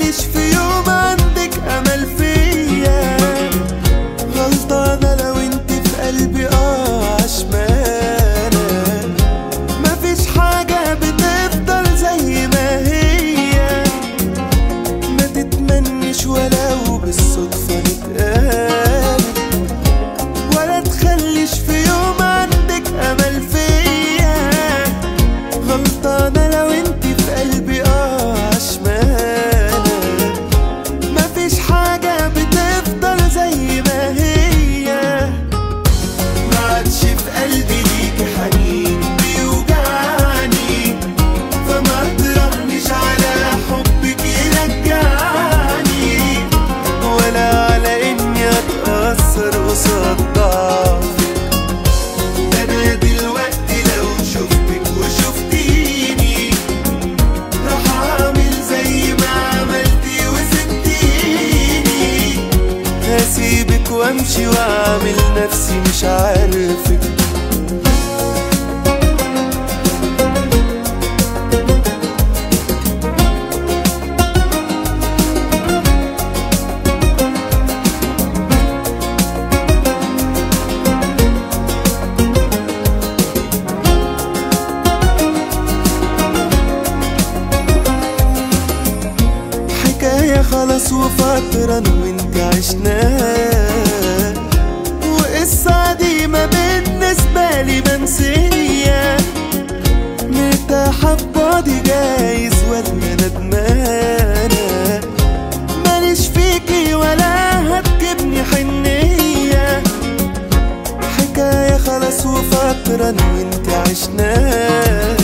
تخليش في يوم عندك امل فيا غلطانة لو انت في قلبي اه عشمانة مفيش حاجة بتفضل زي ما هي ما تتمنش ولو بالصدفة نتقابل ولا تخليش في يوم عندك امل فيا غلطانة لو انت في قلبي اه عشمانة مفيش حاجة بتفضل زي ما هي ما عادش في قلبي ليك حنين بيوجعني فما تراهنش على حبك يرجعني ولا على اني اتأثر قصاد ضعفك انا دلوقتي لو شفتك وشفتيني راح اعمل زي ما عملتي وسبتيني هسيبك وامشي واعمل نفسي مش عارفك حكاية خلاص وفترة أنا وانت عشناها وقصة قديمة بالنسبة لي منسية مرتاحة ببعدي جايز ولا ندمانة ماليش فيكي ولا هتجيبني حنية حكاية خلاص وفترة أنا وانت عشناها